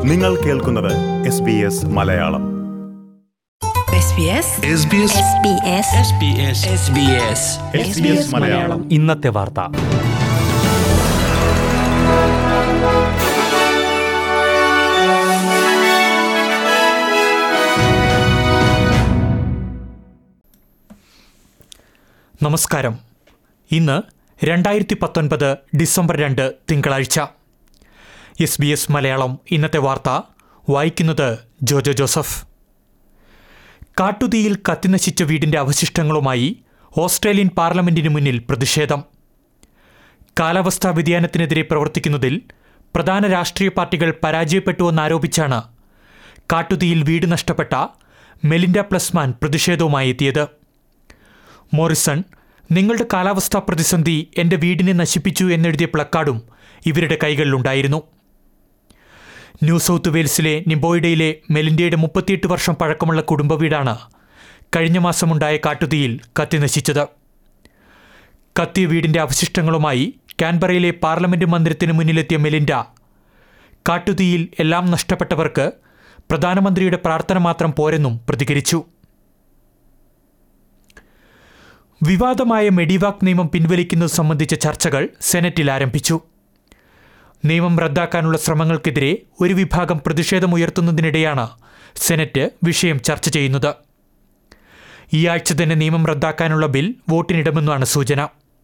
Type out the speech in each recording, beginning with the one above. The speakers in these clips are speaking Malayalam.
നിങ്ങൾ കേൾക്കുന്നത് S B S Malayalam SBS SBS SBS SBS SBS SBS Malayalam ഇന്നത്തെ വാർത്ത നമസ്കാരം ഇന്ന് രണ്ടായിരത്തി പത്തൊൻപത് ഡിസംബർ രണ്ട് തിങ്കളാഴ്ച എസ് ബി എസ് മലയാളം ഇന്നത്തെ വാർത്ത വായിക്കുന്നത് ജോജോ ജോസഫ് കാട്ടുതീയിൽ കത്തിനശിച്ച വീടിന്റെ അവശിഷ്ടങ്ങളുമായി ഓസ്ട്രേലിയൻ പാർലമെന്റിന് മുന്നിൽ പ്രതിഷേധം കാലാവസ്ഥാ വ്യതിയാനത്തിനെതിരെ പ്രവർത്തിക്കുന്നതിൽ പ്രധാന രാഷ്ട്രീയ പാർട്ടികൾ പരാജയപ്പെട്ടുവെന്നാരോപിച്ചാണ് കാട്ടുതീയിൽ വീട് നഷ്ടപ്പെട്ട മെലിൻഡ പ്ലസ്മാൻ പ്രതിഷേധവുമായി എത്തിയത് മോറിസൺ നിങ്ങളുടെ കാലാവസ്ഥാ പ്രതിസന്ധി എൻ്റെ വീടിനെ നശിപ്പിച്ചു എന്നെഴുതിയ പ്ലക്കാർഡും ഇവരുടെ കൈകളിലുണ്ടായിരുന്നു ന്യൂ സൗത്ത് വെയിൽസിലെ നിംബോയിഡയിലെ മെലിൻഡയുടെ മുപ്പത്തിയെട്ട് വർഷം പഴക്കമുള്ള കുടുംബ വീടാണ് കഴിഞ്ഞ മാസമുണ്ടായ കാട്ടുതീയിൽ കത്തിനശിച്ചത് കത്തിയ വീടിന്റെ അവശിഷ്ടങ്ങളുമായി കാൻബറയിലെ പാർലമെന്റ് മന്ദിരത്തിന് മുന്നിലെത്തിയ മെലിൻഡ കാട്ടുതീയിൽ എല്ലാം നഷ്ടപ്പെട്ടവർക്ക് പ്രധാനമന്ത്രിയുടെ പ്രാർത്ഥന മാത്രം പോരെന്നും പ്രതികരിച്ചു വിവാദമായ മെഡിവാക് നിയമം പിൻവലിക്കുന്നത് സംബന്ധിച്ച ചർച്ചകൾ സെനറ്റിൽ ആരംഭിച്ചു നിയമം റദ്ദാക്കാനുള്ള ശ്രമങ്ങൾക്കെതിരെ ഒരു വിഭാഗം പ്രതിഷേധമുയർത്തുന്നതിനിടെയാണ് സെനറ്റ് വിഷയം ചർച്ച ചെയ്യുന്നത് ഈ ആഴ്ച തന്നെ നിയമം റദ്ദാക്കാനുള്ള ബിൽ വോട്ടിനിടുമെന്നാണ് സൂചന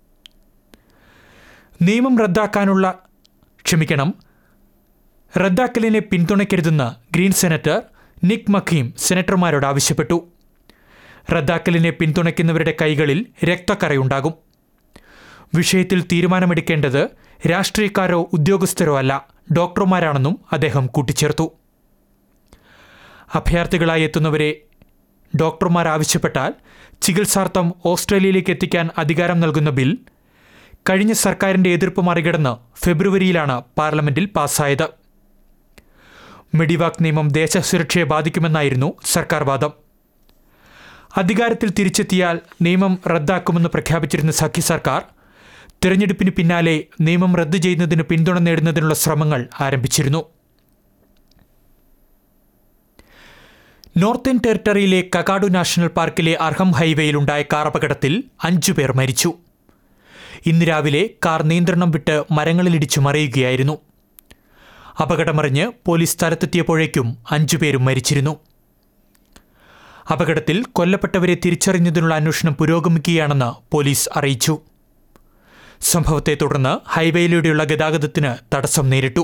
നിയമം റദ്ദാക്കാനുള്ള ക്ഷമിക്കണം റദ്ദാക്കലിനെ പിന്തുണയ്ക്കരുതെന്ന് ഗ്രീൻ സെനറ്റർ നിക് മഖീം സെനറ്റർമാരോട് ആവശ്യപ്പെട്ടു റദ്ദാക്കലിനെ പിന്തുണയ്ക്കുന്നവരുടെ കൈകളിൽ രക്തക്കറയുണ്ടാകും വിഷയത്തിൽ തീരുമാനമെടുക്കേണ്ടത് രാഷ്ട്രീയക്കാരോ ഉദ്യോഗസ്ഥരോ അല്ല ഡോക്ടർമാരാണെന്നും അദ്ദേഹം കൂട്ടിച്ചേർത്തു അഭയാർത്ഥികളായി എത്തുന്നവരെ ഡോക്ടർമാർ ആവശ്യപ്പെട്ടാൽ ചികിത്സാർത്ഥം ഓസ്ട്രേലിയയിലേക്ക് എത്തിക്കാൻ അധികാരം നൽകുന്ന ബിൽ കഴിഞ്ഞ സർക്കാരിന്റെ എതിർപ്പ് മറികടന്ന് ഫെബ്രുവരിയിലാണ് പാർലമെന്റിൽ പാസ്സായത് മെഡിവാക് നിയമം ദേശസുരക്ഷയെ ബാധിക്കുമെന്നായിരുന്നു സർക്കാർ വാദം അധികാരത്തിൽ തിരിച്ചെത്തിയാൽ നിയമം റദ്ദാക്കുമെന്ന് പ്രഖ്യാപിച്ചിരുന്ന സഖ്യ സർക്കാർ തിരഞ്ഞെടുപ്പിന് പിന്നാലെ നിയമം റദ്ദു ചെയ്യുന്നതിന് പിന്തുണ നേടുന്നതിനുള്ള ശ്രമങ്ങൾ ആരംഭിച്ചിരുന്നു നോർത്തേൺ ടെറിട്ടറിയിലെ കകാഡു നാഷണൽ പാർക്കിലെ അർഹം ഹൈവേയിലുണ്ടായ കാർ അപകടത്തിൽ അഞ്ചു പേർ മരിച്ചു ഇന്ന് രാവിലെ കാർ നിയന്ത്രണം വിട്ട് മരങ്ങളിലിടിച്ചു മറിയുകയായിരുന്നു അപകടമറിഞ്ഞ് പോലീസ് സ്ഥലത്തെത്തിയപ്പോഴേക്കും അഞ്ചുപേരും മരിച്ചിരുന്നു അപകടത്തിൽ കൊല്ലപ്പെട്ടവരെ തിരിച്ചറിഞ്ഞതിനുള്ള അന്വേഷണം പുരോഗമിക്കുകയാണെന്ന് പോലീസ് അറിയിച്ചു സംഭവത്തെ തുടർന്ന് ഹൈവേയിലൂടെയുള്ള ഗതാഗതത്തിന് തടസ്സം നേരിട്ടു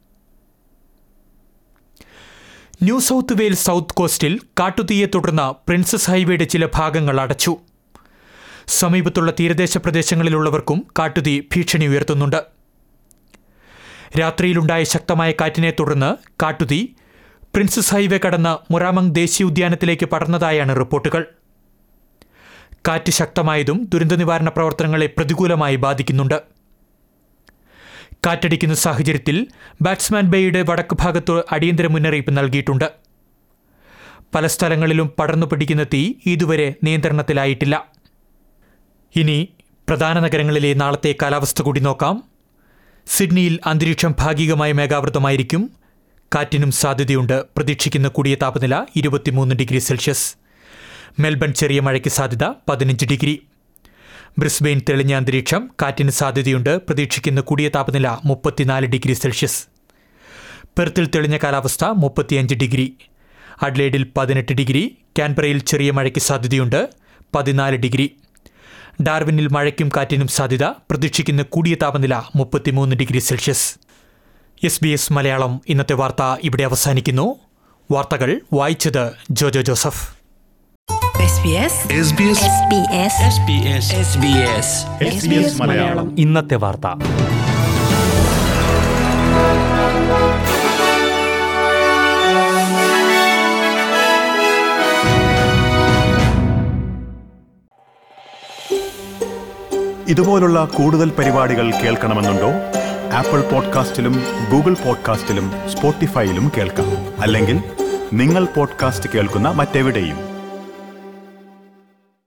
ന്യൂ സൗത്ത് വെയിൽസ് സൗത്ത് കോസ്റ്റിൽ കാട്ടുതീയെ തുടർന്ന് പ്രിൻസസ് ഹൈവേയുടെ ചില ഭാഗങ്ങൾ അടച്ചു സമീപത്തുള്ള തീരദേശ പ്രദേശങ്ങളിലുള്ളവർക്കും കാട്ടുതീ ഭീഷണി ഉയർത്തുന്നുണ്ട് രാത്രിയിലുണ്ടായ ശക്തമായ കാറ്റിനെ തുടർന്ന് കാട്ടുതീ പ്രിൻസസ് ഹൈവേ കടന്ന് മുറാമങ് ദേശീയ ഉദ്യാനത്തിലേക്ക് പടർന്നതായാണ് റിപ്പോർട്ടുകൾ കാറ്റ് ശക്തമായതും ദുരന്ത നിവാരണ പ്രവർത്തനങ്ങളെ പ്രതികൂലമായി ബാധിക്കുന്നുണ്ട് കാറ്റടിക്കുന്ന സാഹചര്യത്തിൽ ബാറ്റ്സ്മാൻ ബേയുടെ വടക്ക് ഭാഗത്ത് അടിയന്തര മുന്നറിയിപ്പ് നൽകിയിട്ടുണ്ട് പല സ്ഥലങ്ങളിലും പടർന്നു പിടിക്കുന്ന തീ ഇതുവരെ നിയന്ത്രണത്തിലായിട്ടില്ല ഇനി പ്രധാന നഗരങ്ങളിലെ നാളത്തെ കാലാവസ്ഥ കൂടി നോക്കാം സിഡ്നിയിൽ അന്തരീക്ഷം ഭാഗികമായി മേഘാവൃതമായിരിക്കും കാറ്റിനും സാധ്യതയുണ്ട് പ്രതീക്ഷിക്കുന്ന കൂടിയ താപനില ഇരുപത്തിമൂന്ന് ഡിഗ്രി സെൽഷ്യസ് മെൽബൺ ചെറിയ മഴയ്ക്ക് സാധ്യത പതിനഞ്ച് ഡിഗ്രി ബ്രിസ്ബെയിൻ തെളിഞ്ഞ അന്തരീക്ഷം കാറ്റിന് സാധ്യതയുണ്ട് പ്രതീക്ഷിക്കുന്ന കൂടിയ താപനില മുപ്പത്തിനാല് ഡിഗ്രി സെൽഷ്യസ് പെർത്തിൽ തെളിഞ്ഞ കാലാവസ്ഥ മുപ്പത്തിയഞ്ച് ഡിഗ്രി അഡ്ലേഡിൽ പതിനെട്ട് ഡിഗ്രി കാൻബറയിൽ ചെറിയ മഴയ്ക്ക് സാധ്യതയുണ്ട് പതിനാല് ഡിഗ്രി ഡാർവിനിൽ മഴയ്ക്കും കാറ്റിനും സാധ്യത പ്രതീക്ഷിക്കുന്ന കൂടിയ താപനില മുപ്പത്തിമൂന്ന് degree Celsius S B S Malayalam ഇന്നത്തെ വാർത്ത ഇവിടെ അവസാനിക്കുന്നു വാർത്തകൾ വായിച്ചത് Jojo Joseph SBS SBS SBS SBS SBS S B S Malayalam ഇന്നത്തെ വാർത്ത ഇതുപോലുള്ള കൂടുതൽ പരിപാടികൾ കേൾക്കണമെന്നുണ്ടോ ആപ്പിൾ പോഡ്കാസ്റ്റിലും ഗൂഗിൾ പോഡ്കാസ്റ്റിലും സ്പോട്ടിഫൈയിലും കേൾക്കാം അല്ലെങ്കിൽ നിങ്ങൾ പോഡ്കാസ്റ്റ് കേൾക്കുന്ന മറ്റെവിടെയും